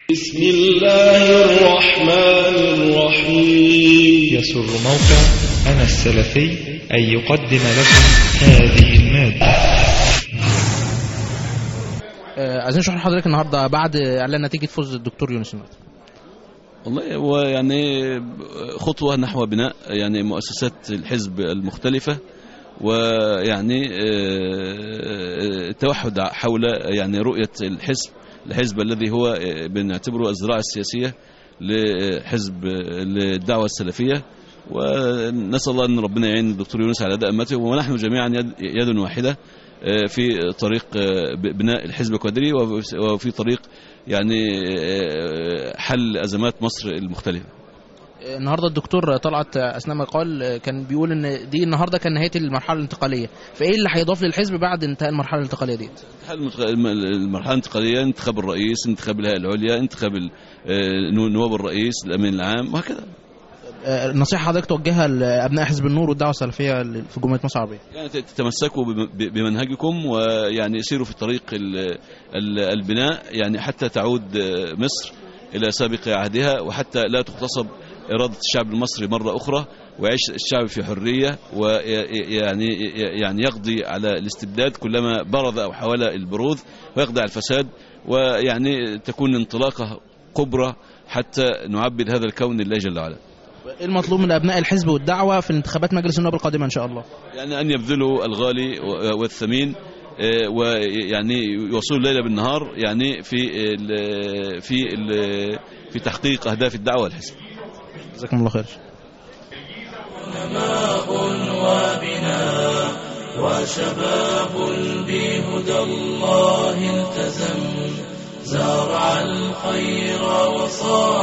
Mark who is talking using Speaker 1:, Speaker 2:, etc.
Speaker 1: بسم الله الرحمن الرحيم
Speaker 2: يسر موقع أنا السلفي أن يقدم لكم هذه المادة
Speaker 3: آه، عايزين نشوف حضرتك النهارده بعد اعلان نتيجه فوز الدكتور يونس النهارده
Speaker 4: والله هو يعني خطوة نحو بناء يعني مؤسسات الحزب المختلفة ويعني آه، التوحد حول يعني رؤية الحزب الحزب الذي هو آه، بنعتبره الزراعة السياسية لحزب الدعوة السلفية ونسأل الله أن ربنا يعين الدكتور يونس على أداء أمته ونحن جميعا يد, يد واحدة آه، في طريق آه، بناء الحزب الكوادري وفي- وفي طريق يعني آه، حل أزمات مصر المختلفة
Speaker 3: آه، النهارده الدكتور طلعت آه، اثناء ما قال آه، كان بيقول ان دي النهارده كان نهايه المرحله الانتقاليه فايه اللي هيضاف للحزب بعد انتهاء المرحله الانتقاليه دي
Speaker 4: حل المتق- الم- المرحلة الانتقالية انتخاب الرئيس انتخاب الهيئة العليا انتخاب ال- آه، نو- نواب الرئيس الأمين العام وهكذا
Speaker 3: آه، نصيحه حضرتك توجهها لابناء حزب النور والدعوه السلفيه اللي في جمهوريه مصر العربيه
Speaker 4: يعني تتمسكوا بم- ب- بمنهجكم ويعني سيروا في طريق ال- ال- البناء يعني حتى تعود آه، مصر إلى سابق عهدها وحتى لا تغتصب إرادة الشعب المصري مرة أخرى ويعيش الشعب في حرية ويعني يعني يقضي على الاستبداد كلما برز أو حاول البروز ويقضي على الفساد ويعني تكون انطلاقة كبرى حتى نعبد هذا الكون لله جل وعلا
Speaker 3: ايه المطلوب من ابناء الحزب والدعوه في الانتخابات مجلس النواب القادمه ان شاء الله
Speaker 4: يعني أن يبذلوا الغالي و- والثمين آه، ويعني يوصلوا الليل بالنهار يعني في ال في ال في تحقيق أهداف الدعوة والحزب
Speaker 3: جزاكم الله خير
Speaker 5: وشباب بهدى الله التزم زرع الخير وصار